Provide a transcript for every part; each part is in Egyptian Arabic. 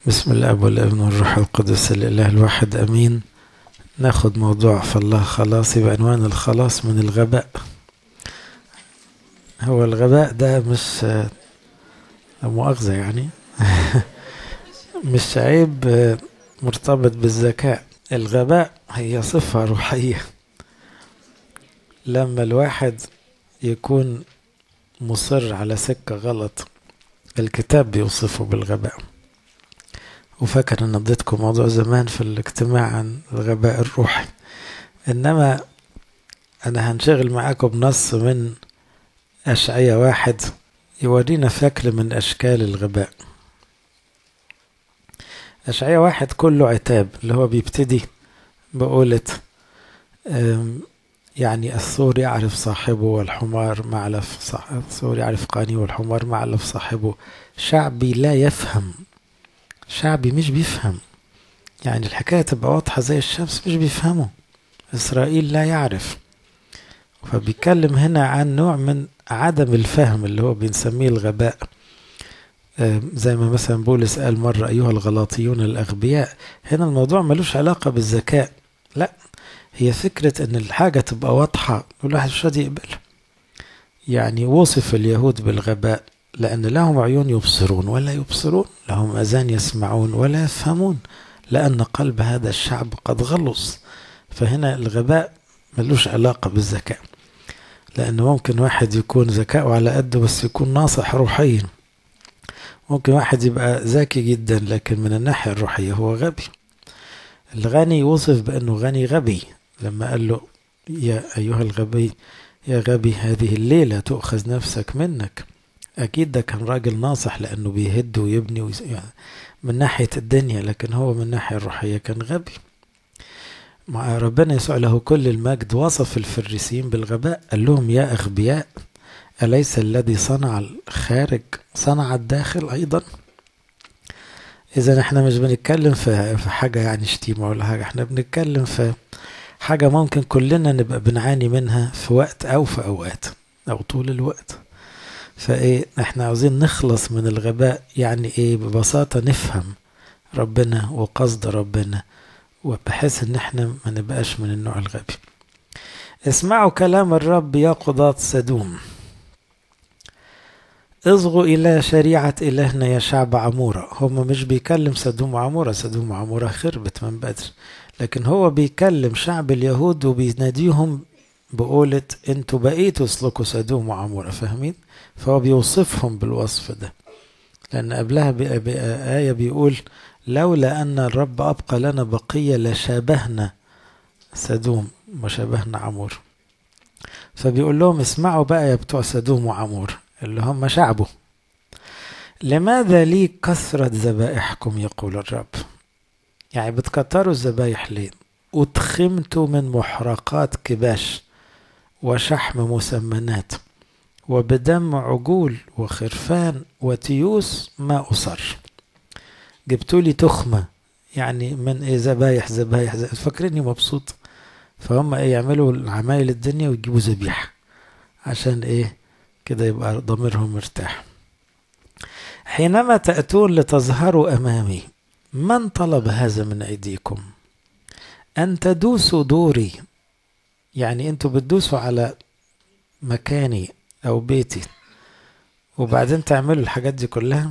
بسم الاب والابن والروح القدس الاله الواحد امين ناخد موضوع فالله خلاصي بعنوان الخلاص من الغباء هو الغباء ده مش مؤاخذة يعني مش عيب مرتبط بالذكاء الغباء هي صفة روحية لما الواحد يكون مصر على سكة غلط الكتاب بيوصفه بالغباء وفاكر ان اديتكم موضوع زمان في الاجتماع عن الغباء الروحي انما انا هنشغل معاكم بنص من اشعية واحد يورينا شكل من اشكال الغباء اشعية واحد كله عتاب اللي هو بيبتدي بقولة يعني الثور يعرف صاحبه والحمار معلف صاحب الثور يعرف قاني والحمار معلف صاحبه شعبي لا يفهم شعبي مش بيفهم يعني الحكاية تبقى واضحة زي الشمس مش بيفهموا إسرائيل لا يعرف فبيتكلم هنا عن نوع من عدم الفهم اللي هو بنسميه الغباء زي ما مثلا بولس قال مرة أيها الغلاطيون الأغبياء هنا الموضوع ملوش علاقة بالذكاء لا هي فكرة إن الحاجة تبقى واضحة والواحد مش راضي يقبلها يعني وصف اليهود بالغباء لأن لهم عيون يبصرون ولا يبصرون لهم أذان يسمعون ولا يفهمون لأن قلب هذا الشعب قد غلص فهنا الغباء ملوش علاقة بالذكاء لأن ممكن واحد يكون ذكاؤه على قده بس يكون ناصح روحيا ممكن واحد يبقى ذكي جدا لكن من الناحية الروحية هو غبي الغني وصف بأنه غني غبي لما قال له يا أيها الغبي يا غبي هذه الليلة تؤخذ نفسك منك أكيد ده كان راجل ناصح لأنه بيهد ويبني ويس... يعني من ناحية الدنيا لكن هو من الناحية الروحية كان غبي مع ربنا يسوع له كل المجد وصف الفريسيين بالغباء قال لهم يا أغبياء أليس الذي صنع الخارج صنع الداخل أيضا إذا احنا مش بنتكلم في في حاجة يعني شتيمة ولا حاجة احنا بنتكلم في حاجة ممكن كلنا نبقى بنعاني منها في وقت أو في أوقات أو طول الوقت فايه احنا عاوزين نخلص من الغباء يعني ايه ببساطة نفهم ربنا وقصد ربنا وبحيث ان احنا ما نبقاش من النوع الغبي اسمعوا كلام الرب يا قضاة سدوم اصغوا الى شريعة الهنا يا شعب عمورة هم مش بيكلم سدوم وعمورة سدوم وعمورة خربت من بدر لكن هو بيكلم شعب اليهود وبيناديهم بقولة انتوا بقيتوا اسلكوا سدوم وعمورة فاهمين فهو بيوصفهم بالوصف ده لأن قبلها بآية بيقول لولا أن الرب أبقى لنا بقية لشابهنا سدوم وشابهنا عمور فبيقول لهم اسمعوا بقى يا بتوع سدوم وعمور اللي هم شعبه لماذا لي كثرة ذبائحكم يقول الرب يعني بتكتروا الذبايح ليه أتخمتوا من محرقات كباش وشحم مسمنات وبدم عجول وخرفان وتيوس ما أصر جبتوا لي تخمة يعني من إيه ذبايح ذبايح فاكريني مبسوط فهم إيه يعملوا عمايل الدنيا ويجيبوا ذبيحة عشان إيه كده يبقى ضميرهم مرتاح حينما تأتون لتظهروا أمامي من طلب هذا من أيديكم أن تدوسوا دوري يعني أنتوا بتدوسوا على مكاني أو بيتي وبعدين تعملوا الحاجات دي كلها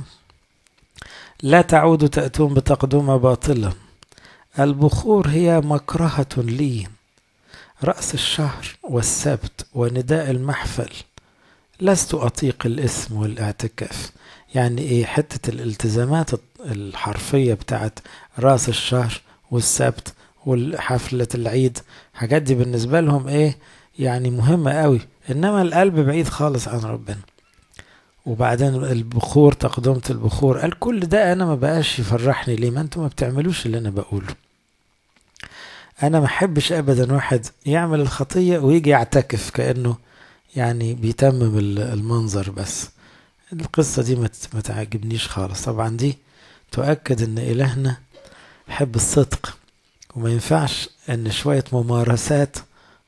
لا تعودوا تأتون بتقدمة باطلة البخور هي مكرهة لي رأس الشهر والسبت ونداء المحفل لست أطيق الإثم والاعتكاف يعني إيه حتة الالتزامات الحرفية بتاعت رأس الشهر والسبت والحفلة العيد حاجات دي بالنسبة لهم إيه يعني مهمة قوي إنما القلب بعيد خالص عن ربنا وبعدين البخور تقدمة البخور قال كل ده أنا ما بقاش يفرحني ليه ما أنتم ما بتعملوش اللي أنا بقوله أنا ما أحبش أبدا واحد يعمل الخطية ويجي يعتكف كأنه يعني بيتمم المنظر بس القصة دي ما تعجبنيش خالص طبعا دي تؤكد ان إلهنا يحب الصدق وما ينفعش ان شوية ممارسات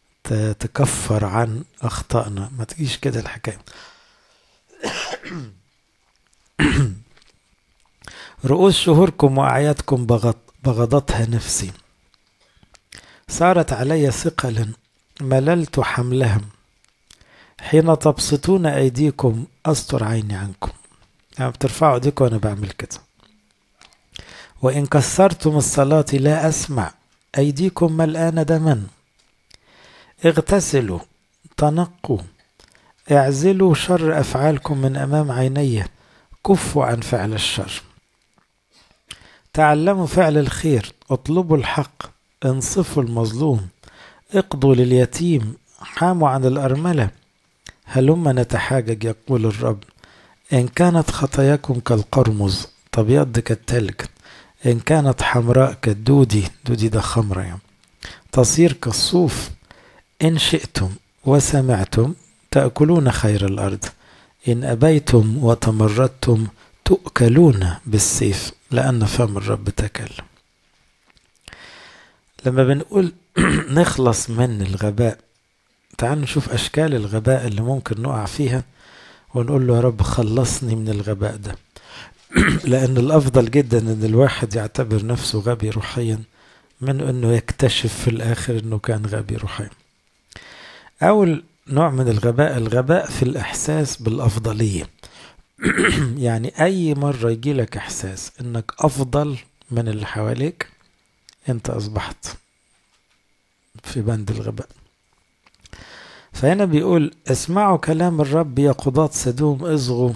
تكفر عن أخطائنا ما تجيش كده الحكاية رؤوس شهوركم وأعيادكم بغض بغضتها نفسي صارت علي ثقلا مللت حملها حين تبسطون أيديكم أستر عيني عنكم يعني بترفعوا ايديكم وأنا بعمل كده وإن كسرتم الصلاة لا أسمع أيديكم ملآن دما اغتسلوا تنقوا اعزلوا شر أفعالكم من أمام عيني كفوا عن فعل الشر تعلموا فعل الخير اطلبوا الحق انصفوا المظلوم اقضوا لليتيم حاموا عن الأرملة هلما نتحاجج يقول الرب إن كانت خطاياكم كالقرمز تبيض كالتلج إن كانت حمراء كالدودي دودي ده خمرة يعني تصير كالصوف إن شئتم وسمعتم تأكلون خير الأرض إن أبيتم وتمردتم تؤكلون بالسيف لأن فم الرب تكلم لما بنقول نخلص من الغباء تعالوا نشوف أشكال الغباء اللي ممكن نقع فيها ونقول له يا رب خلصني من الغباء ده لأن الأفضل جدا أن الواحد يعتبر نفسه غبي روحيا من أنه يكتشف في الآخر أنه كان غبي روحيا أول نوع من الغباء الغباء في الإحساس بالأفضلية يعني أي مرة يجي لك إحساس أنك أفضل من اللي حواليك أنت أصبحت في بند الغباء فهنا بيقول اسمعوا كلام الرب يا قضاة سدوم اصغوا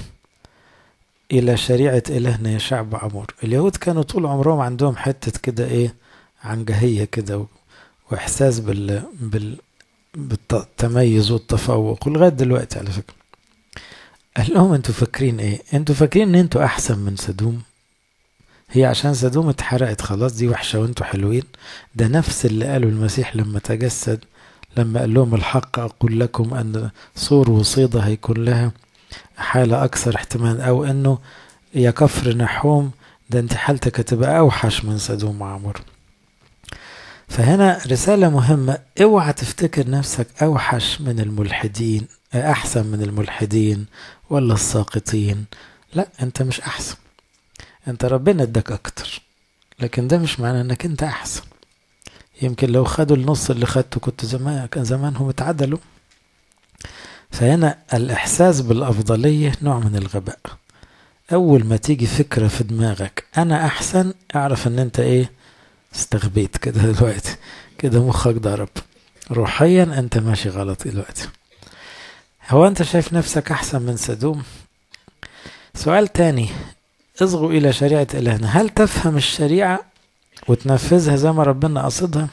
إلى شريعة إلهنا يا شعب عمور اليهود كانوا طول عمرهم عندهم حتة كده إيه عنجهية كده وإحساس بال, بال بالتميز والتفوق ولغاية دلوقتي على فكرة قال لهم انتوا فاكرين ايه انتوا فاكرين ان انتوا احسن من سدوم هي عشان سدوم اتحرقت خلاص دي وحشة وانتوا حلوين ده نفس اللي قاله المسيح لما تجسد لما قال لهم الحق أقول لكم أن صور وصيدة هيكون لها حالة أكثر احتمال أو أنه يا كفر نحوم ده انت حالتك هتبقى أوحش من سدوم وعمر فهنا رسالة مهمة اوعى تفتكر نفسك أوحش من الملحدين أحسن من الملحدين ولا الساقطين لا أنت مش أحسن أنت ربنا اداك أكتر لكن ده مش معنى أنك أنت أحسن يمكن لو خدوا النص اللي خدته كنت زمان كان زمانهم اتعدلوا فهنا الإحساس بالأفضلية نوع من الغباء أول ما تيجي فكرة في دماغك أنا أحسن أعرف أن أنت إيه استغبيت كده دلوقتي كده مخك ضرب روحيا أنت ماشي غلط دلوقتي هو أنت شايف نفسك أحسن من سدوم سؤال تاني اصغوا إلى شريعة إلهنا هل تفهم الشريعة وتنفذها زي ما ربنا قصدها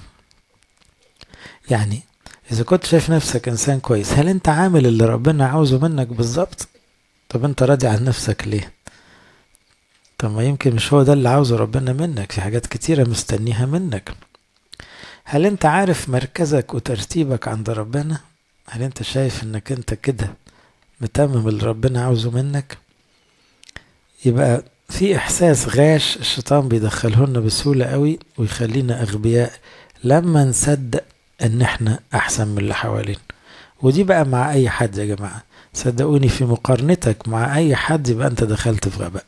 يعني إذا كنت شايف نفسك إنسان كويس هل أنت عامل اللي ربنا عاوزه منك بالظبط طب أنت راضي عن نفسك ليه طب ما يمكن مش هو ده اللي عاوزه ربنا منك في حاجات كتيرة مستنيها منك هل أنت عارف مركزك وترتيبك عند ربنا هل أنت شايف إنك أنت كده متمم اللي ربنا عاوزه منك يبقى في إحساس غاش الشيطان بيدخله لنا بسهولة قوي ويخلينا أغبياء لما نصدق إن إحنا أحسن من اللي حوالينا ودي بقى مع أي حد يا جماعة صدقوني في مقارنتك مع أي حد يبقى أنت دخلت في غباء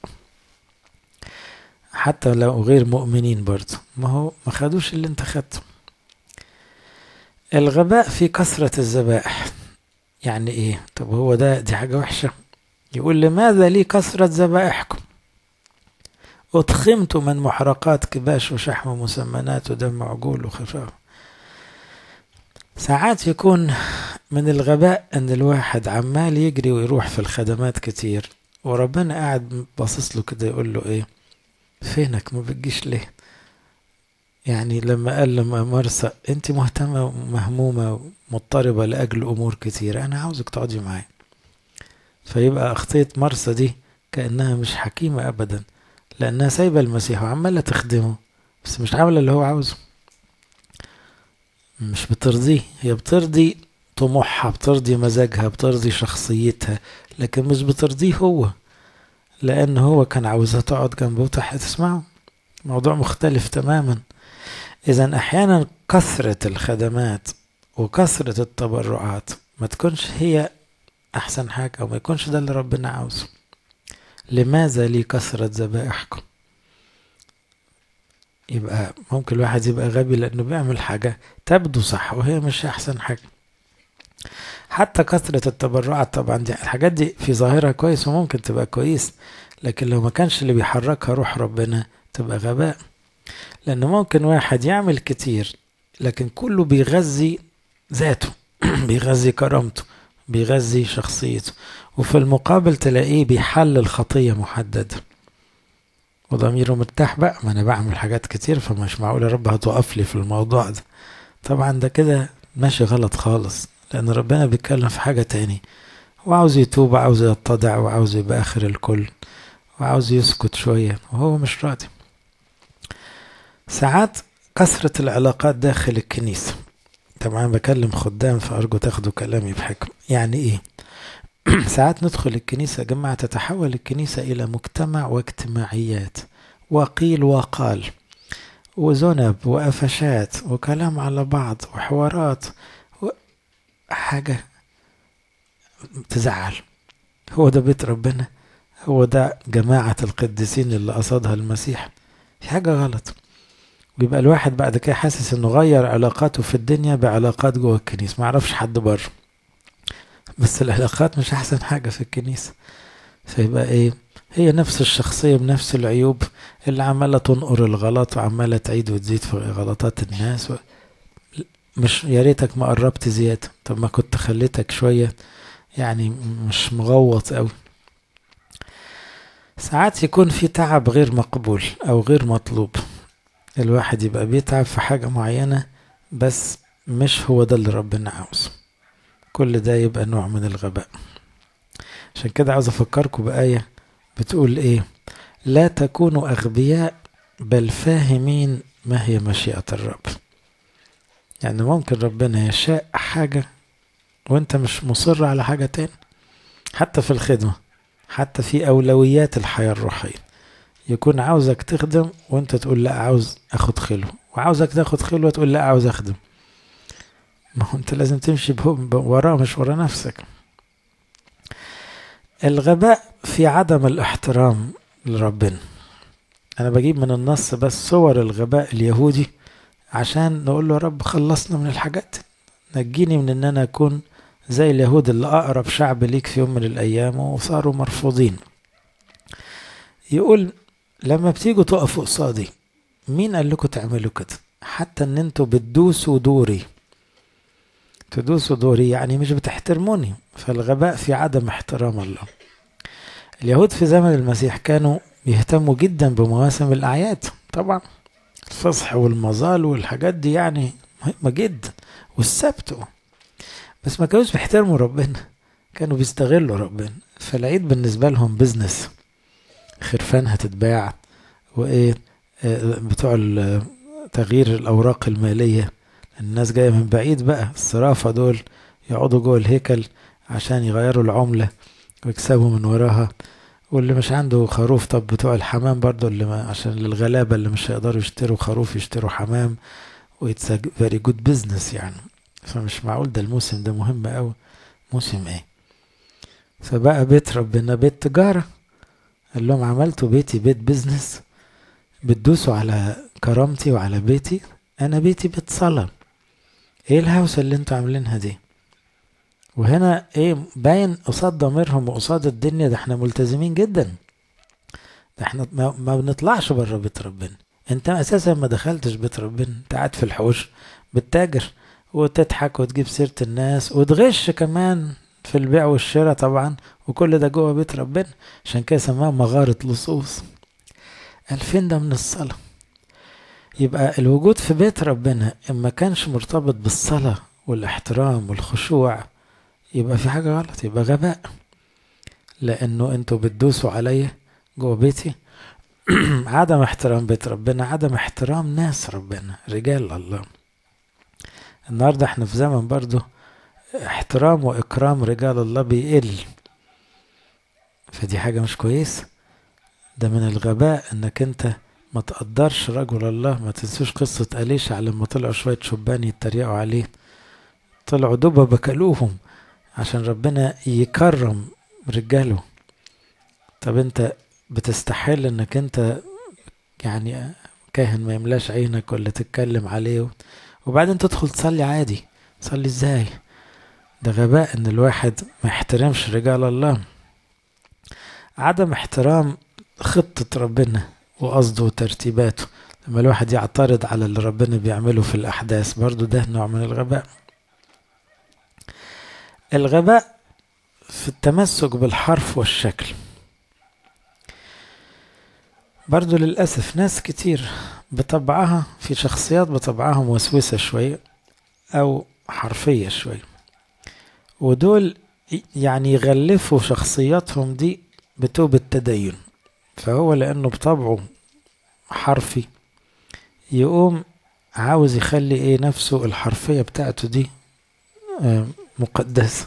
حتى لو غير مؤمنين برضه ما هو ما خدوش اللي انت خدته الغباء في كثرة الذبائح يعني ايه طب هو ده دي حاجة وحشة يقول لماذا لي كثرة ذبائحكم أضخمت من محرقات كباش وشحم مسمنات ودم عجول وخفاف ساعات يكون من الغباء ان الواحد عمال يجري ويروح في الخدمات كتير وربنا قاعد باصص له كده يقول له ايه فينك ما بتجيش ليه يعني لما قال لما مرسى انت مهتمة ومهمومة ومضطربة لأجل أمور كتيرة أنا عاوزك تقعدي معايا فيبقى أخطية مرسى دي كأنها مش حكيمة أبدا لأنها سايبة المسيح وعمالة تخدمه بس مش عاملة اللي هو عاوزه مش بترضيه هي بترضي طموحها بترضي مزاجها بترضي شخصيتها لكن مش بترضيه هو لأن هو كان عاوزها تقعد جنبه وتحت تسمعه موضوع مختلف تماما إذا أحيانا كثرة الخدمات وكثرة التبرعات ما تكونش هي أحسن حاجة أو ما يكونش ده اللي ربنا عاوزه لماذا لي كثرة ذبائحكم يبقى ممكن الواحد يبقى غبي لأنه بيعمل حاجة تبدو صح وهي مش أحسن حاجة حتى كثرة التبرعات طبعا دي الحاجات دي في ظاهرها كويس وممكن تبقى كويس لكن لو ما كانش اللي بيحركها روح ربنا تبقى غباء لأن ممكن واحد يعمل كتير لكن كله بيغذي ذاته بيغذي كرامته بيغذي شخصيته وفي المقابل تلاقيه بيحلل خطية محددة وضميره مرتاح بقى ما انا بعمل حاجات كتير فمش معقول يا رب هتوقف لي في الموضوع ده طبعا ده كده ماشي غلط خالص لان ربنا بيتكلم في حاجة تاني وعاوز يتوب وعاوز يتضع وعاوز يبقى اخر الكل وعاوز يسكت شوية وهو مش راضي ساعات كثرة العلاقات داخل الكنيسة طبعا بكلم خدام فأرجو تاخدوا كلامي بحكم يعني ايه ساعات ندخل الكنيسة يا جماعة تتحول الكنيسة إلى مجتمع واجتماعيات وقيل وقال وذنب وقفشات وكلام على بعض وحوارات و... حاجة تزعل هو ده بيت ربنا هو ده جماعة القديسين اللي قصدها المسيح في حاجة غلط ويبقى الواحد بعد كده حاسس انه غير علاقاته في الدنيا بعلاقات جوه الكنيسة ما يعرفش حد بره بس العلاقات مش احسن حاجة في الكنيسة فيبقى ايه هي نفس الشخصية بنفس العيوب اللي عمالة تنقر الغلط وعمالة تعيد وتزيد في غلطات الناس و... مش يا ريتك ما قربت زيادة طب ما كنت خليتك شوية يعني مش مغوط قوي ساعات يكون في تعب غير مقبول او غير مطلوب الواحد يبقى بيتعب في حاجة معينة بس مش هو ده اللي ربنا عاوزه كل ده يبقى نوع من الغباء عشان كده عاوز افكركم بآية بتقول ايه لا تكونوا اغبياء بل فاهمين ما هي مشيئة الرب يعني ممكن ربنا يشاء حاجة وانت مش مصر على حاجة تاني حتى في الخدمة حتى في أولويات الحياة الروحية يكون عاوزك تخدم وانت تقول لا عاوز اخد خلوة وعاوزك تاخد خلوة تقول لا عاوز اخدم ما هو انت لازم تمشي وراه مش ورا نفسك الغباء في عدم الاحترام لربنا انا بجيب من النص بس صور الغباء اليهودي عشان نقول له يا رب خلصنا من الحاجات نجيني من ان انا اكون زي اليهود اللي اقرب شعب ليك في يوم من الايام وصاروا مرفوضين يقول لما بتيجوا تقفوا قصادي مين قال لكم تعملوا كده حتى ان انتوا بتدوسوا دوري تدوسوا دوري يعني مش بتحترموني فالغباء في عدم احترام الله اليهود في زمن المسيح كانوا يهتموا جدا بمواسم الأعياد طبعا الفصح والمظال والحاجات دي يعني مهمة جدا والسبت بس ما كانوش بيحترموا ربنا كانوا بيستغلوا ربنا فالعيد بالنسبة لهم بزنس خرفان هتتباع وايه بتوع تغيير الأوراق المالية الناس جاية من بعيد بقى الصرافة دول يقعدوا جوه الهيكل عشان يغيروا العملة ويكسبوا من وراها واللي مش عنده خروف طب بتوع الحمام برضو اللي ما عشان للغلابة اللي مش هيقدروا يشتروا خروف يشتروا حمام ويتس فيري جود بزنس يعني فمش معقول ده الموسم ده مهم قوي موسم ايه فبقى بيت ربنا بيت تجارة قال لهم عملتوا بيتي بيت بزنس بتدوسوا على كرامتي وعلى بيتي انا بيتي بيت صلاة ايه الهوسة اللي انتوا عاملينها دي وهنا ايه باين قصاد ضميرهم وقصاد الدنيا ده احنا ملتزمين جدا ده احنا ما, ما بنطلعش بره بيت ربنا انت اساسا ما دخلتش بيت ربنا انت قاعد في الحوش بتتاجر وتضحك وتجيب سيرة الناس وتغش كمان في البيع والشراء طبعا وكل ده جوه بيت ربنا عشان كده سماها مغارة لصوص ألفين ده من الصلاة يبقى الوجود في بيت ربنا إما كانش مرتبط بالصلاة والاحترام والخشوع يبقى في حاجة غلط يبقى غباء لأنه أنتوا بتدوسوا عليا جوه بيتي عدم احترام بيت ربنا عدم احترام ناس ربنا رجال الله النهاردة احنا في زمن برضو احترام واكرام رجال الله بيقل فدي حاجة مش كويسة ده من الغباء انك انت ما تقدرش رجل الله ما تنسوش قصة أليشع لما طلعوا شوية شبان يتريقوا عليه طلعوا دبة بكلوهم عشان ربنا يكرم رجاله طب انت بتستحل انك انت يعني كاهن ما يملاش عينك ولا تتكلم عليه وبعدين تدخل تصلي عادي تصلي ازاي ده غباء ان الواحد ما يحترمش رجال الله عدم احترام خطة ربنا وقصده وترتيباته لما الواحد يعترض على اللي ربنا بيعمله في الأحداث برضو ده نوع من الغباء الغباء في التمسك بالحرف والشكل برضو للأسف ناس كتير بطبعها في شخصيات بطبعها موسوسة شوية أو حرفية شوية ودول يعني يغلفوا شخصياتهم دي بتوب التدين فهو لأنه بطبعه حرفي يقوم عاوز يخلي ايه نفسه الحرفية بتاعته دي مقدسة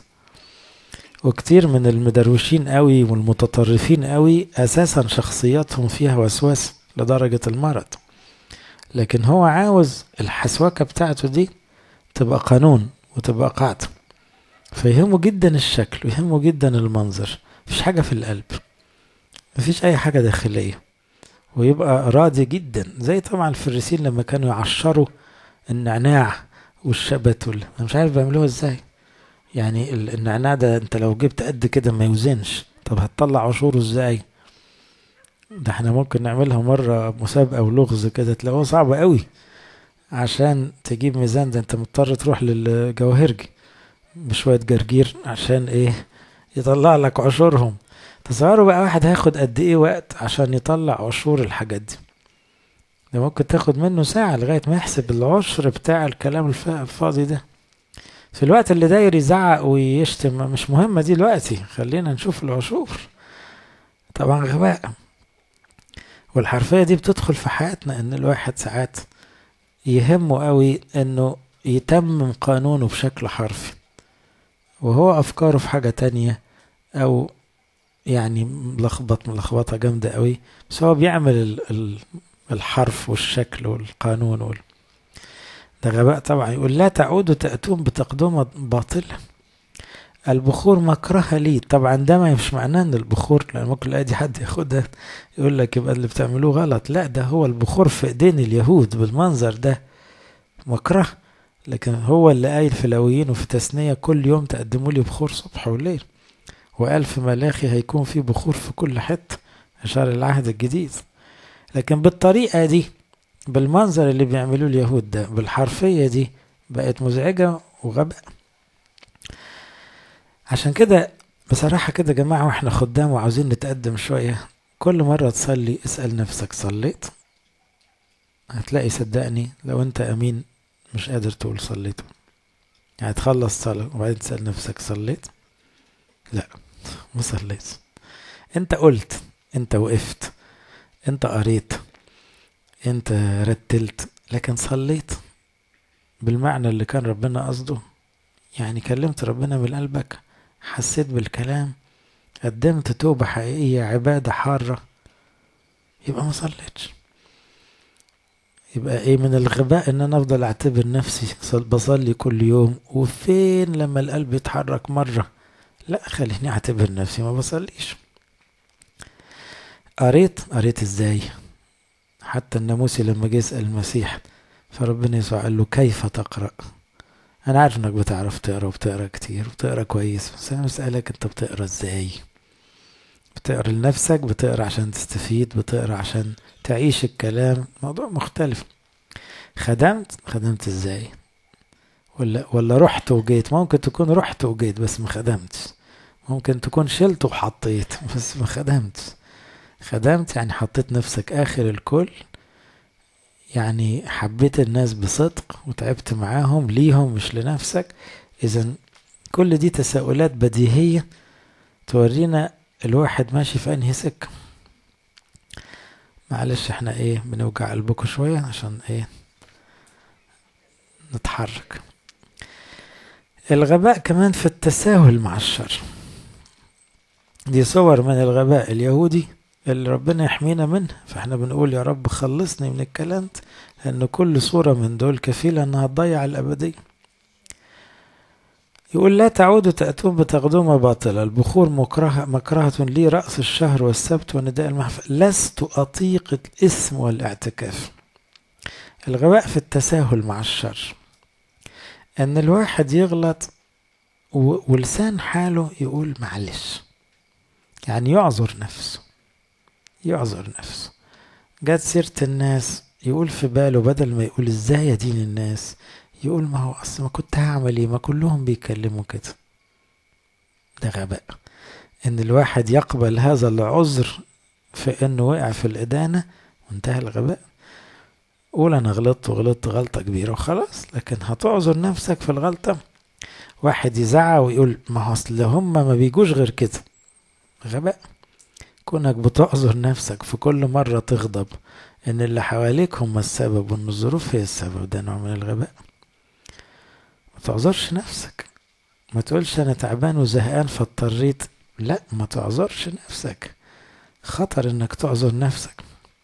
وكتير من المدروشين قوي والمتطرفين قوي اساسا شخصياتهم فيها وسواس لدرجة المرض لكن هو عاوز الحسوكة بتاعته دي تبقى قانون وتبقى قاعدة فيهمه جدا الشكل ويهمه جدا المنظر مفيش حاجة في القلب مفيش أي حاجة داخلية ويبقى راضي جدا زي طبعا الفريسين لما كانوا يعشروا النعناع والشبت وال... انا مش عارف بيعملوها ازاي يعني النعناع ده انت لو جبت قد كده ما يوزنش طب هتطلع عشوره ازاي ده احنا ممكن نعملها مرة مسابقة ولغز كده تلاقوها صعبة قوي عشان تجيب ميزان ده انت مضطر تروح للجواهرجي بشوية جرجير عشان ايه يطلع لك عشورهم تصوروا بقى واحد هياخد قد ايه وقت عشان يطلع عشور الحاجات دي ده ممكن تاخد منه ساعة لغاية ما يحسب العشر بتاع الكلام الفاضي ده في الوقت اللي داير يزعق ويشتم مش مهمة دي دلوقتي خلينا نشوف العشور طبعا غباء والحرفية دي بتدخل في حياتنا ان الواحد ساعات يهمه قوي انه يتمم قانونه بشكل حرفي وهو افكاره في حاجة تانية او يعني ملخبط ملخبطة جامدة قوي بس هو بيعمل الحرف والشكل والقانون وال... ده غباء طبعا يقول لا تعودوا تأتون بتقدمة باطلة البخور مكرهة لي طبعا ده ما مش معناه ان البخور لان ممكن الاقي حد ياخدها يقول لك يبقى اللي بتعملوه غلط لا ده هو البخور في ايدين اليهود بالمنظر ده مكره لكن هو اللي قايل في لاويين وفي تثنية كل يوم تقدموا لي بخور صبح وليل وقال في ملاخي هيكون في بخور في كل حتة إشارة العهد الجديد لكن بالطريقة دي بالمنظر اللي بيعملوه اليهود ده بالحرفية دي بقت مزعجة وغباء عشان كده بصراحة كده يا جماعة واحنا خدام وعاوزين نتقدم شوية كل مرة تصلي اسأل نفسك صليت هتلاقي صدقني لو انت امين مش قادر تقول صليت يعني تخلص صلاة وبعدين تسأل نفسك صليت لا ما صليت انت قلت انت وقفت انت قريت انت رتلت لكن صليت بالمعنى اللي كان ربنا قصده يعني كلمت ربنا من قلبك حسيت بالكلام قدمت توبة حقيقية عبادة حارة يبقى ما صليتش يبقى ايه من الغباء ان انا افضل اعتبر نفسي بصلي كل يوم وفين لما القلب يتحرك مرة لا خليني اعتبر نفسي ما بصليش قريت قريت ازاي حتى الناموسي لما جه يسأل المسيح فربنا يسوع قال له كيف تقرأ انا عارف انك بتعرف تقرا وبتقرا كتير وبتقرا كويس بس انا بسألك انت بتقرا ازاي بتقرا لنفسك بتقرا عشان تستفيد بتقرا عشان تعيش الكلام موضوع مختلف خدمت خدمت ازاي ولا ولا رحت وجيت ممكن تكون رحت وجيت بس ما خدمتش ممكن تكون شلت وحطيت بس ما خدمتش خدمت يعني حطيت نفسك اخر الكل يعني حبيت الناس بصدق وتعبت معاهم ليهم مش لنفسك اذا كل دي تساؤلات بديهية تورينا الواحد ماشي في انهي سكة معلش احنا ايه بنوجع قلبكم شوية عشان ايه نتحرك الغباء كمان في التساهل مع الشر دي صور من الغباء اليهودي اللي ربنا يحمينا منه فاحنا بنقول يا رب خلصني من الكلام لان كل صورة من دول كفيلة انها تضيع الابدية يقول لا تعودوا تأتون بتقدمة باطلة البخور مكرهة مكرهة لي رأس الشهر والسبت ونداء المحفل لست أطيق الإثم والاعتكاف الغباء في التساهل مع الشر ان الواحد يغلط ولسان حاله يقول معلش يعني يعذر نفسه يعذر نفسه جت سيرة الناس يقول في باله بدل ما يقول ازاي ادين الناس يقول ما هو اصل ما كنت هعمل ايه ما كلهم بيكلموا كده ده غباء ان الواحد يقبل هذا العذر في انه وقع في الادانة وانتهى الغباء قول انا غلطت وغلطت غلطة كبيرة وخلاص لكن هتعذر نفسك في الغلطة واحد يزعق ويقول ما هو اصل هم ما بيجوش غير كده غباء كونك بتعذر نفسك في كل مرة تغضب ان اللي حواليك هم السبب وان الظروف هي السبب ده نوع من الغباء ما تعذرش نفسك ما تقولش انا تعبان وزهقان فاضطريت لا ما تعذرش نفسك خطر انك تعذر نفسك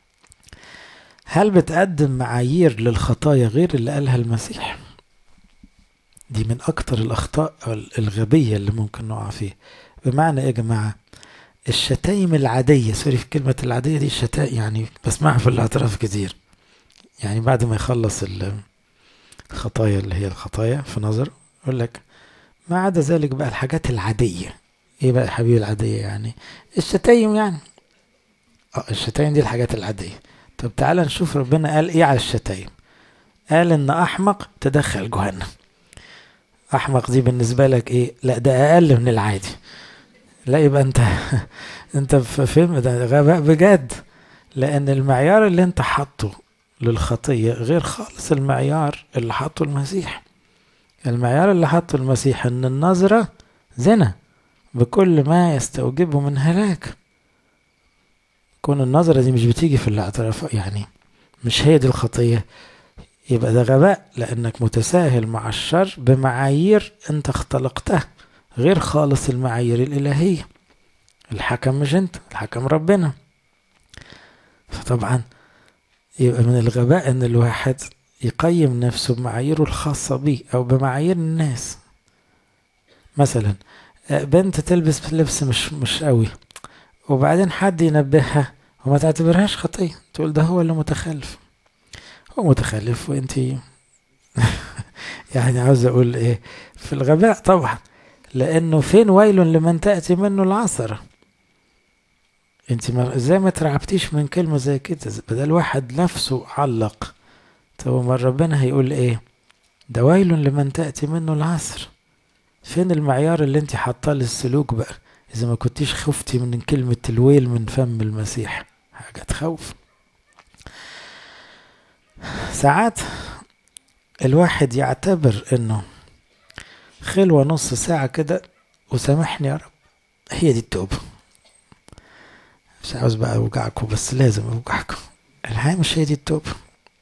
هل بتقدم معايير للخطايا غير اللي قالها المسيح دي من اكتر الاخطاء الغبية اللي ممكن نقع فيها بمعنى ايه يا جماعة الشتايم العادية سوري في كلمة العادية دي الشتايم يعني بسمعها في الاعتراف كتير يعني بعد ما يخلص الخطايا اللي هي الخطايا في نظر يقول لك ما عدا ذلك بقى الحاجات العادية ايه بقى يا حبيبي العادية يعني الشتايم يعني اه الشتايم دي الحاجات العادية طب تعالى نشوف ربنا قال ايه على الشتايم قال ان احمق تدخل جهنم احمق دي بالنسبة لك ايه لا ده اقل من العادي لا يبقى انت انت في فيلم ده غباء بجد لان المعيار اللي انت حاطه للخطية غير خالص المعيار اللي حاطه المسيح المعيار اللي حاطه المسيح ان النظرة زنا بكل ما يستوجبه من هلاك كون النظرة دي مش بتيجي في الاعتراف يعني مش هي دي الخطية يبقى ده غباء لأنك متساهل مع الشر بمعايير أنت اختلقتها غير خالص المعايير الإلهية الحكم مش أنت الحكم ربنا فطبعا يبقى من الغباء أن الواحد يقيم نفسه بمعاييره الخاصة بيه أو بمعايير الناس مثلا بنت تلبس لبس مش مش قوي وبعدين حد ينبهها وما تعتبرهاش خطية تقول ده هو اللي متخلف هو متخلف وانت يعني عاوز اقول ايه في الغباء طبعا لانه فين ويل لمن تأتي منه العثرة انت ما ازاي ما ترعبتيش من كلمة زي كده بدل واحد نفسه علق طب ما ربنا هيقول ايه ده ويل لمن تأتي منه العصر فين المعيار اللي انت حاطاه للسلوك بقى اذا ما كنتيش خفتي من كلمة الويل من فم المسيح حاجة تخوف ساعات الواحد يعتبر انه خلوة نص ساعة كده وسامحني يا رب هي دي التوبة مش عاوز بقى اوجعكم بس لازم اوجعكم الحقيقة مش هي دي التوبة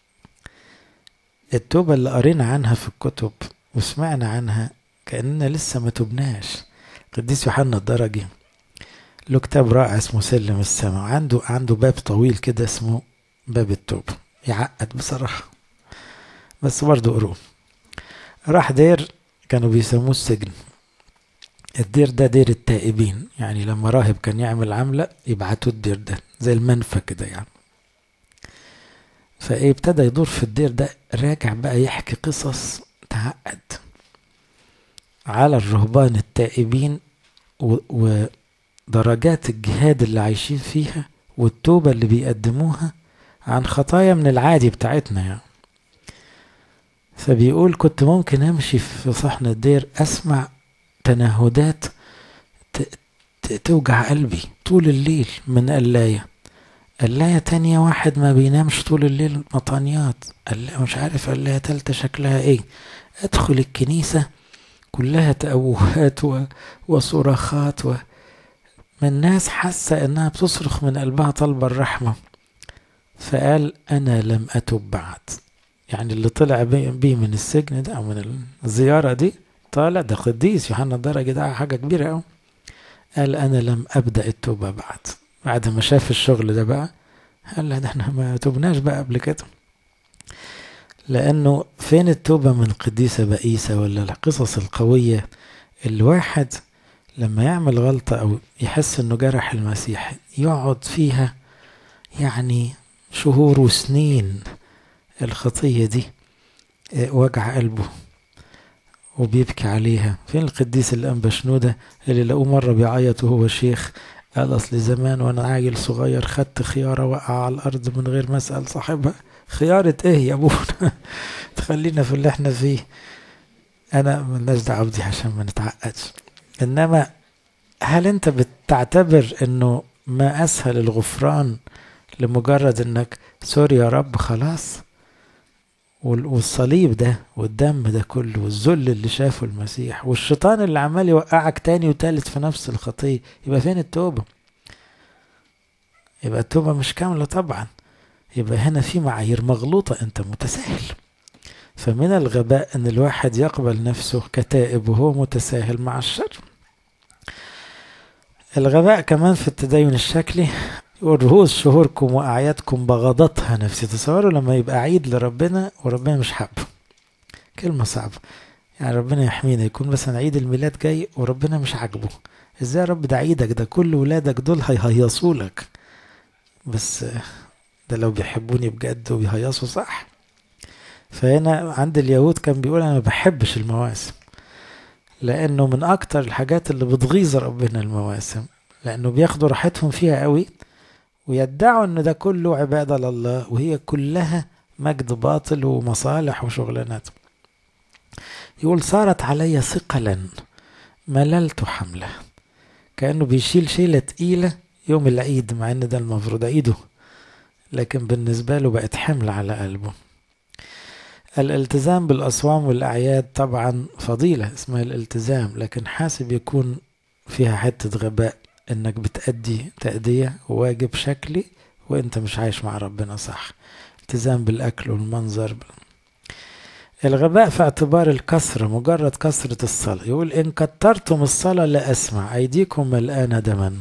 التوبة اللي قرينا عنها في الكتب وسمعنا عنها كأننا لسه ما تبناش قديس يوحنا الدرجي له كتاب رائع اسمه سلم السماء عنده عنده باب طويل كده اسمه باب التوبة يعقد بصراحة بس برضه قروه راح دير كانوا بيسموه السجن الدير ده دير التائبين يعني لما راهب كان يعمل عملة يبعتوا الدير ده زي المنفى كده يعني فايه ابتدى يدور في الدير ده راجع بقى يحكي قصص تعقد على الرهبان التائبين ودرجات الجهاد اللي عايشين فيها والتوبة اللي بيقدموها عن خطايا من العادي بتاعتنا يعني فبيقول كنت ممكن امشي في صحن الدير اسمع تنهدات توجع قلبي طول الليل من قلاية قلاية تانية واحد ما بينامش طول الليل مطانيات قلاية مش عارف قلاية تالتة شكلها ايه ادخل الكنيسة كلها تأوهات و... وصراخات و... من ناس حاسة انها بتصرخ من قلبها طلب الرحمة فقال انا لم اتب بعد يعني اللي طلع بيه من السجن ده او من الزيارة دي طالع ده قديس يوحنا الدرجة ده حاجة كبيرة أوي قال أنا لم أبدأ التوبة بعد بعد ما شاف الشغل ده بقى قال لا ده احنا ما تبناش بقى قبل كده لأنه فين التوبة من قديسة بئيسة ولا القصص القوية الواحد لما يعمل غلطة أو يحس إنه جرح المسيح يقعد فيها يعني شهور وسنين الخطية دي وجع قلبه وبيبكي عليها فين القديس الأنبا شنودة اللي لقوه مرة بيعيط وهو شيخ قال أصل زمان وأنا عيل صغير خدت خيارة وقع على الأرض من غير ما أسأل صاحبها خيارة إيه يا أبونا تخلينا في اللي إحنا فيه أنا ملناش دعوة بدي عشان ما نتعقدش إنما هل أنت بتعتبر إنه ما أسهل الغفران لمجرد إنك سوري يا رب خلاص والصليب ده والدم ده كله والذل اللي شافه المسيح والشيطان اللي عمال يوقعك تاني وتالت في نفس الخطية يبقى فين التوبة يبقى التوبة مش كاملة طبعا يبقى هنا في معايير مغلوطة انت متساهل فمن الغباء ان الواحد يقبل نفسه كتائب وهو متساهل مع الشر الغباء كمان في التدين الشكلي رؤوس شهوركم وأعيادكم بغضتها نفسي تصوروا لما يبقى عيد لربنا وربنا مش حابه كلمة صعبة يعني ربنا يحمينا يكون مثلا عيد الميلاد جاي وربنا مش عاجبه ازاي يا رب ده عيدك ده كل ولادك دول هيهيصوا لك بس ده لو بيحبوني بجد وبيهيصوا صح فهنا عند اليهود كان بيقول انا ما بحبش المواسم لانه من اكتر الحاجات اللي بتغيظ ربنا المواسم لانه بياخدوا راحتهم فيها قوي ويدعوا ان ده كله عباده لله وهي كلها مجد باطل ومصالح وشغلانات يقول صارت علي ثقلا مللت حمله كانه بيشيل شيله تقيله يوم العيد مع ان ده المفروض عيده لكن بالنسبه له بقت حمل على قلبه الالتزام بالاصوام والاعياد طبعا فضيله اسمها الالتزام لكن حاسب يكون فيها حته غباء انك بتأدي تأدية وواجب شكلي وانت مش عايش مع ربنا صح التزام بالاكل والمنظر الغباء في اعتبار الكثرة مجرد كثرة الصلاة يقول إن كترتم الصلاة لا أسمع أيديكم ملآنة دما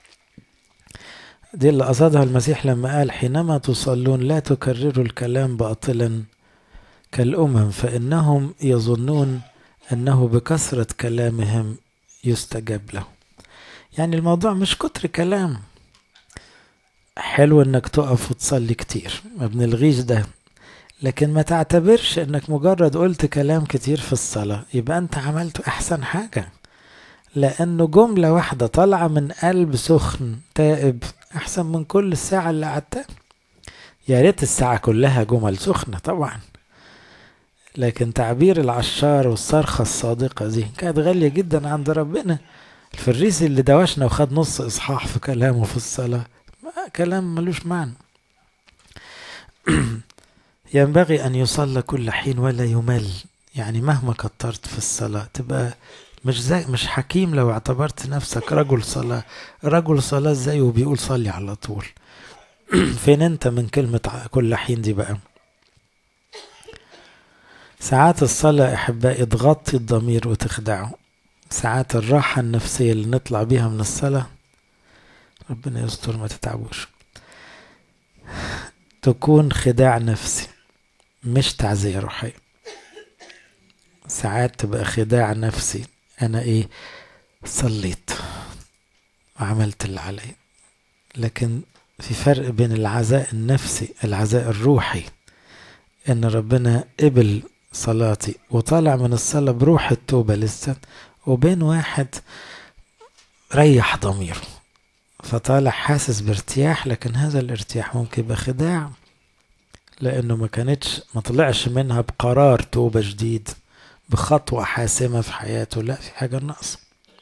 دي اللي قصدها المسيح لما قال حينما تصلون لا تكرروا الكلام باطلا كالأمم فإنهم يظنون أنه بكثرة كلامهم يستجاب له يعني الموضوع مش كتر كلام حلو انك تقف وتصلي كتير ما بنلغيش ده لكن ما تعتبرش انك مجرد قلت كلام كتير في الصلاة يبقى انت عملت احسن حاجة لانه جملة واحدة طالعة من قلب سخن تائب احسن من كل الساعة اللي قعدتها يا ريت الساعة كلها جمل سخنة طبعا لكن تعبير العشار والصرخة الصادقة دي كانت غالية جدا عند ربنا الفريسي اللي دوشنا وخد نص اصحاح في كلامه في الصلاه ما كلام ملوش معنى ينبغي ان يصلى كل حين ولا يمل يعني مهما كترت في الصلاه تبقى مش زي مش حكيم لو اعتبرت نفسك رجل صلاه رجل صلاه ازاي وبيقول صلي على طول فين انت من كلمه كل حين دي بقى ساعات الصلاة أحبائي تغطي الضمير وتخدعه ساعات الراحة النفسية اللي نطلع بيها من الصلاة ربنا يستر ما تتعبوش تكون خداع نفسي مش تعزية روحية ساعات تبقى خداع نفسي أنا إيه صليت وعملت اللي علي لكن في فرق بين العزاء النفسي العزاء الروحي إن ربنا قبل صلاتي وطالع من الصلاة بروح التوبة لسه وبين واحد ريح ضميره فطالع حاسس بارتياح لكن هذا الارتياح ممكن يبقى خداع لانه ما كانتش ما طلعش منها بقرار توبه جديد بخطوه حاسمه في حياته لا في حاجه ناقصه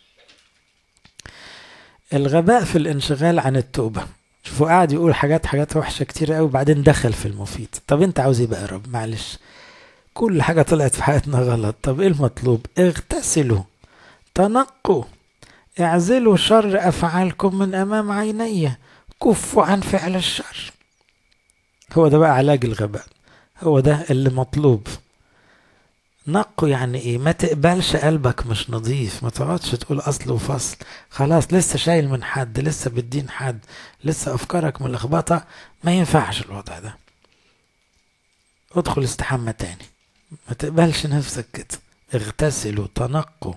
الغباء في الانشغال عن التوبه شوفوا قاعد يقول حاجات حاجات وحشه كتير قوي وبعدين دخل في المفيد طب انت عاوز ايه بقى يا رب معلش كل حاجه طلعت في حياتنا غلط طب ايه المطلوب اغتسلوا تنقوا اعزلوا شر افعالكم من امام عيني كفوا عن فعل الشر هو ده بقى علاج الغباء هو ده اللي مطلوب نقوا يعني ايه ما تقبلش قلبك مش نظيف ما تقعدش تقول اصل وفصل خلاص لسه شايل من حد لسه بتدين حد لسه افكارك ملخبطه ما ينفعش الوضع ده ادخل استحمى تاني ما تقبلش نفسك كده اغتسلوا تنقوا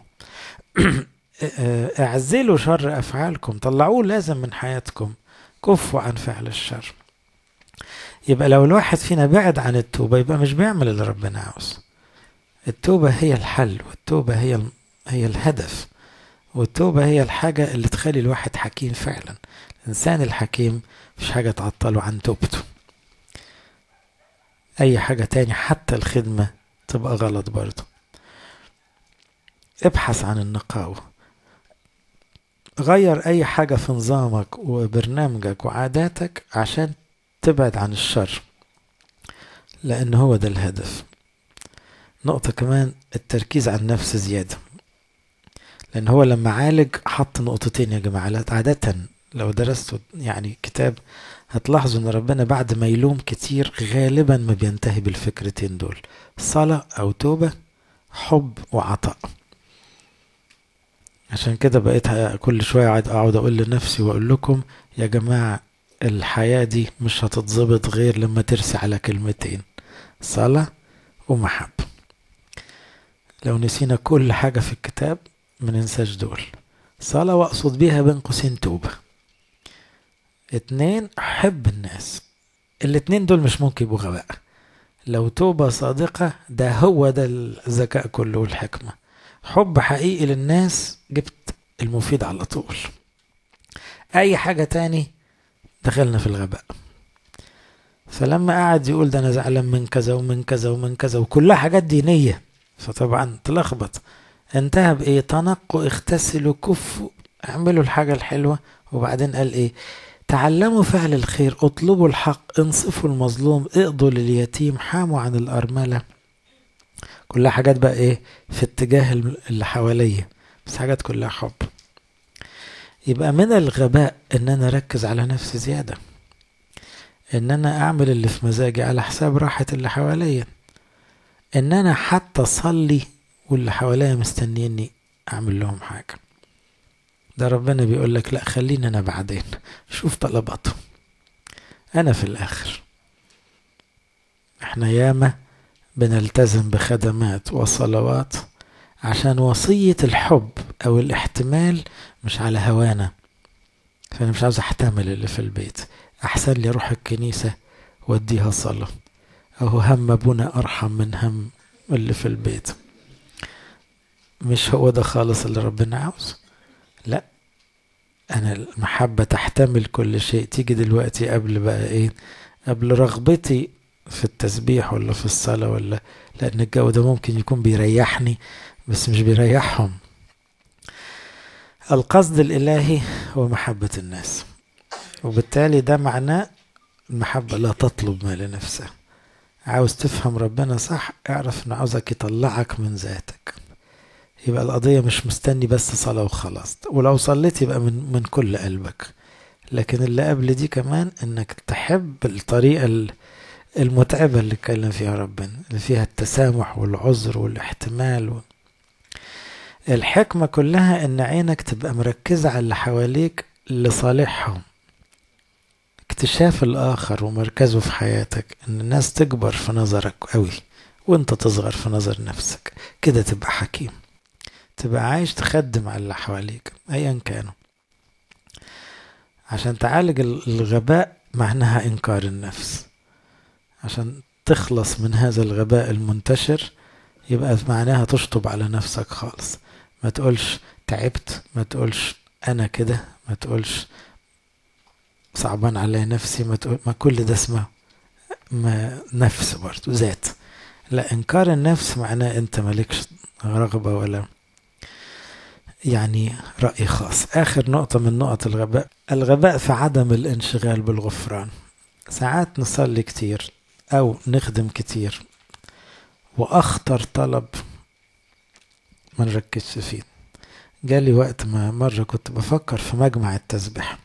اعزلوا شر افعالكم طلعوه لازم من حياتكم كفوا عن فعل الشر يبقى لو الواحد فينا بعد عن التوبة يبقى مش بيعمل اللي ربنا عاوز التوبة هي الحل والتوبة هي هي الهدف والتوبة هي الحاجة اللي تخلي الواحد حكيم فعلا الإنسان الحكيم مش حاجة تعطله عن توبته أي حاجة تاني حتى الخدمة تبقى غلط برضه ابحث عن النقاوة غير أي حاجة في نظامك وبرنامجك وعاداتك عشان تبعد عن الشر لأن هو ده الهدف نقطة كمان التركيز على النفس زيادة لأن هو لما عالج حط نقطتين يا جماعة عادة لو درستوا يعني كتاب هتلاحظوا ان ربنا بعد ما يلوم كتير غالبا ما بينتهي بالفكرتين دول صلاة او توبة حب وعطاء عشان كده بقيت كل شوية اقعد اقعد اقول لنفسي واقول لكم يا جماعة الحياة دي مش هتتظبط غير لما ترسي على كلمتين صلاة ومحبة لو نسينا كل حاجة في الكتاب ما ننساش دول صلاة واقصد بيها بين قوسين توبة اتنين حب الناس الاتنين دول مش ممكن يبقوا غباء لو توبة صادقة ده هو ده الذكاء كله والحكمة حب حقيقي للناس جبت المفيد على طول اي حاجة تاني دخلنا في الغباء فلما قعد يقول ده انا زعلان من كذا ومن كذا ومن كذا وكلها حاجات دينية فطبعا تلخبط انتهى بايه تنقوا اغتسلوا كفوا اعملوا الحاجة الحلوة وبعدين قال ايه تعلموا فعل الخير اطلبوا الحق انصفوا المظلوم اقضوا لليتيم حاموا عن الأرملة كلها حاجات بقى ايه في اتجاه اللي حواليا بس حاجات كلها حب يبقى من الغباء ان انا اركز على نفسي زيادة ان انا اعمل اللي في مزاجي على حساب راحة اللي حواليا ان انا حتى اصلي واللي حواليا مستنيني اعمل لهم حاجة ده ربنا بيقول لك لا خليني انا بعدين شوف طلباتهم انا في الاخر احنا ياما بنلتزم بخدمات وصلوات عشان وصية الحب او الاحتمال مش على هوانا فانا مش عاوز احتمل اللي في البيت احسن لي اروح الكنيسة واديها صلاة اهو هم ابونا ارحم من هم اللي في البيت مش هو ده خالص اللي ربنا عاوزه لا انا المحبة تحتمل كل شيء تيجي دلوقتي قبل بقى ايه قبل رغبتي في التسبيح ولا في الصلاة ولا لان الجو ده ممكن يكون بيريحني بس مش بيريحهم القصد الالهي هو محبة الناس وبالتالي ده معناه المحبة لا تطلب ما لنفسها عاوز تفهم ربنا صح اعرف انه عاوزك يطلعك من ذاتك يبقى القضية مش مستني بس صلاة وخلاص ولو صليت يبقى من, من كل قلبك لكن اللي قبل دي كمان انك تحب الطريقة المتعبة اللي اتكلم فيها ربنا اللي فيها التسامح والعذر والاحتمال و... الحكمة كلها ان عينك تبقى مركزة على اللي حواليك لصالحهم اكتشاف الآخر ومركزه في حياتك ان الناس تكبر في نظرك قوي وانت تصغر في نظر نفسك كده تبقى حكيم تبقى عايش تخدم على اللي حواليك ايا كانوا عشان تعالج الغباء معناها انكار النفس عشان تخلص من هذا الغباء المنتشر يبقى معناها تشطب على نفسك خالص ما تقولش تعبت ما تقولش انا كده ما تقولش صعبان على نفسي ما تقول ما كل ده اسمه ما نفس برضه ذات لا انكار النفس معناه انت مالكش رغبه ولا يعني رأي خاص آخر نقطة من نقط الغباء الغباء في عدم الانشغال بالغفران ساعات نصلي كتير أو نخدم كتير وأخطر طلب ما نركزش فيه جالي وقت ما مرة كنت بفكر في مجمع التسبيح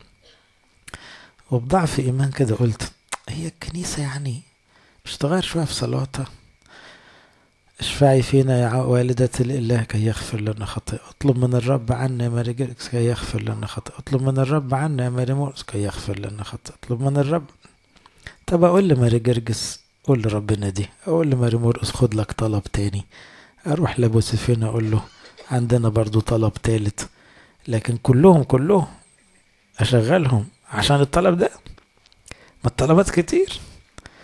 وبضعف إيمان كده قلت هي الكنيسة يعني مش تغير شوية في صلاتها اشفعي فينا يا والدة الإله كي يغفر لنا خطيئة اطلب من الرب عنا يا ماري جرجس كي يغفر لنا خطيئة اطلب من الرب عنا يا ماري مورس كي يغفر لنا خطيئة اطلب من الرب طب أقول لماري جرجس قول لربنا دي أقول لماري مورس خد لك طلب تاني أروح لأبو سفين أقول له عندنا برضو طلب تالت لكن كلهم كلهم أشغلهم عشان الطلب ده ما الطلبات كتير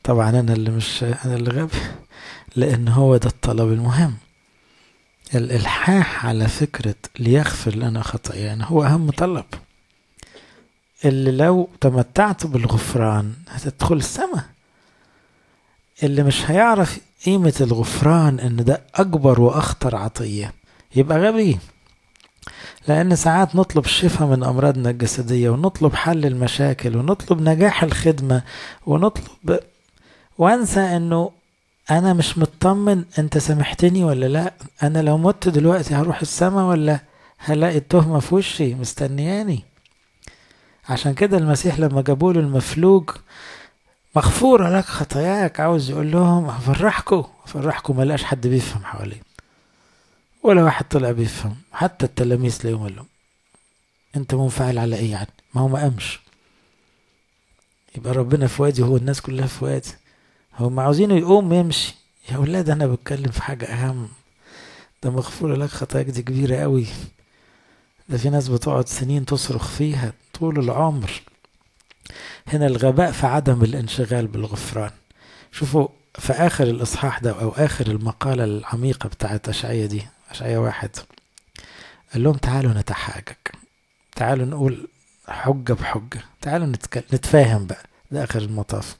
طبعا أنا اللي مش أنا اللي غبي لأن هو ده الطلب المهم الإلحاح على فكرة ليغفر لنا خطايانا هو أهم طلب اللي لو تمتعت بالغفران هتدخل السماء اللي مش هيعرف قيمة الغفران إن ده أكبر وأخطر عطية يبقى غبي لأن ساعات نطلب الشفاء من أمراضنا الجسدية ونطلب حل المشاكل ونطلب نجاح الخدمة ونطلب وأنسى إنه أنا مش مطمن أنت سامحتني ولا لأ أنا لو مت دلوقتي هروح السما ولا هلاقي التهمة في وشي مستنياني عشان كده المسيح لما جابوا له المفلوج مغفورة لك خطاياك عاوز يقول لهم هفرحكم هفرحكم ما لقاش حد بيفهم حواليه ولا واحد طلع بيفهم حتى التلاميذ تلاقيهم قال لهم انت منفعل على ايه يعني ما هو ما قامش يبقى ربنا في وادي هو الناس كلها في وادي هم عاوزينه يقوم يمشي يا ولاد انا بتكلم في حاجة اهم ده مغفورة لك خطاياك دي كبيرة قوي ده في ناس بتقعد سنين تصرخ فيها طول العمر هنا الغباء في عدم الانشغال بالغفران شوفوا في آخر الإصحاح ده أو آخر المقالة العميقة بتاعت أشعية دي أشعية واحد قال لهم تعالوا نتحاجج تعالوا نقول حجة بحجة تعالوا نتكلم نتفاهم بقى ده آخر المطاف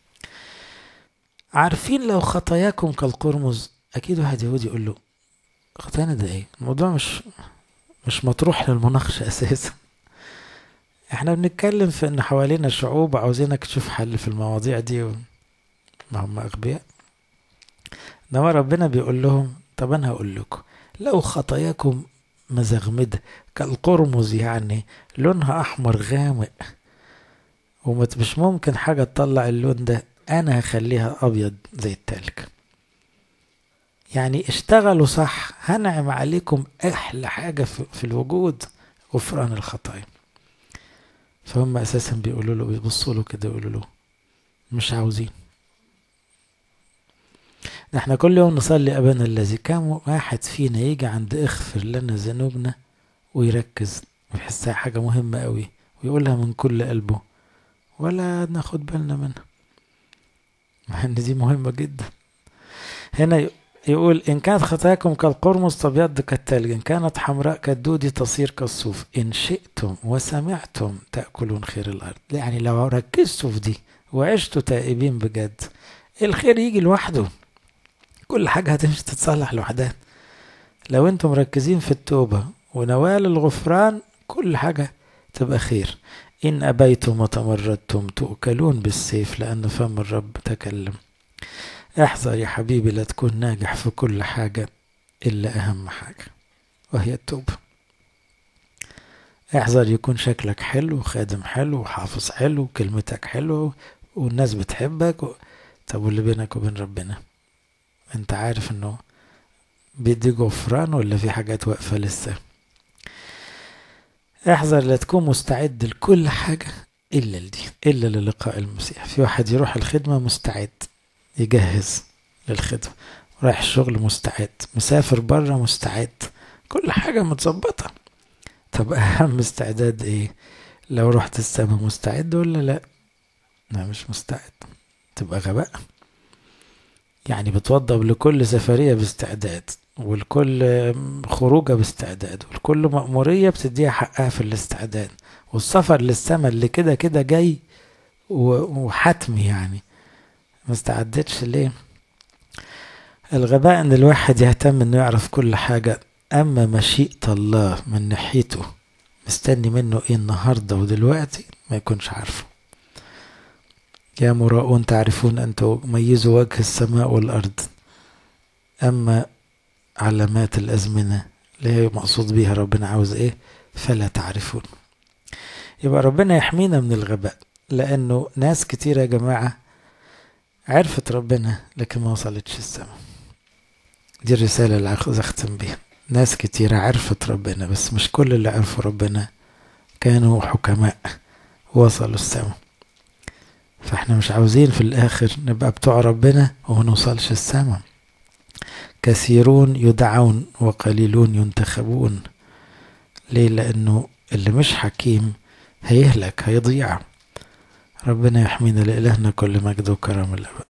عارفين لو خطاياكم كالقرمز أكيد واحد يهودي يقول له خطايانا ده إيه الموضوع مش مش مطروح للمناقشة أساسا احنا بنتكلم في ان حوالينا شعوب عاوزينك تشوف حل في المواضيع دي و... ما هم اغبياء انما ربنا بيقول لهم طب انا هقول لكم لو خطاياكم مزغمدة كالقرمز يعني لونها احمر غامق ومش ممكن حاجة تطلع اللون ده انا هخليها ابيض زي التلج يعني اشتغلوا صح هنعم عليكم احلى حاجة في الوجود غفران الخطايا فهم اساسا بيقولوا له بيبصوا له كده يقولوا له مش عاوزين احنا كل يوم نصلي ابانا الذي كم واحد فينا يجي عند اغفر لنا ذنوبنا ويركز ويحسها حاجة مهمة قوي ويقولها من كل قلبه ولا ناخد بالنا منها مع ان دي مهمة جدا هنا يقول إن كانت خطاياكم كالقرمز تبيض كالتلج إن كانت حمراء كالدود تصير كالصوف إن شئتم وسمعتم تأكلون خير الأرض يعني لو ركزتوا في دي وعشتوا تائبين بجد الخير يجي لوحده كل حاجة هتمشي تتصلح لوحدها لو انتم مركزين في التوبة ونوال الغفران كل حاجة تبقى خير إن أبيتم وتمردتم تؤكلون بالسيف لأن فم الرب تكلم احذر يا حبيبي لا تكون ناجح في كل حاجة إلا أهم حاجة وهي التوبة احذر يكون شكلك حلو وخادم حلو وحافظ حلو وكلمتك حلو والناس بتحبك و... طب واللي بينك وبين ربنا انت عارف انه بيدي غفران ولا في حاجات واقفة لسه احذر لا تكون مستعد لكل حاجة إلا لدي إلا للقاء المسيح في واحد يروح الخدمة مستعد يجهز للخدمة رايح الشغل مستعد مسافر بره مستعد كل حاجة متظبطة طب أهم استعداد إيه لو رحت السما مستعد ولا لا لا مش مستعد تبقى غباء يعني بتوضب لكل سفرية باستعداد والكل خروجة باستعداد والكل مأمورية بتديها حقها في الاستعداد والسفر للسما اللي كده كده جاي وحتمي يعني ما استعدتش ليه الغباء ان الواحد يهتم انه يعرف كل حاجة اما مشيئة الله من ناحيته مستني منه ايه النهاردة ودلوقتي ما يكونش عارفه يا مراؤون تعرفون ان تميزوا وجه السماء والارض اما علامات الازمنة اللي هي مقصود بيها ربنا عاوز ايه فلا تعرفون يبقى ربنا يحمينا من الغباء لانه ناس كتير يا جماعه عرفت ربنا لكن ما وصلتش السماء دي الرسالة اللي عاوز أختم بيها ناس كتيرة عرفت ربنا بس مش كل اللي عرفوا ربنا كانوا حكماء وصلوا السماء فاحنا مش عاوزين في الآخر نبقى بتوع ربنا وما نوصلش السماء كثيرون يدعون وقليلون ينتخبون ليه لأنه اللي مش حكيم هيهلك هيضيع ربنا يحمينا لإلهنا كل مجد وكرم الأبد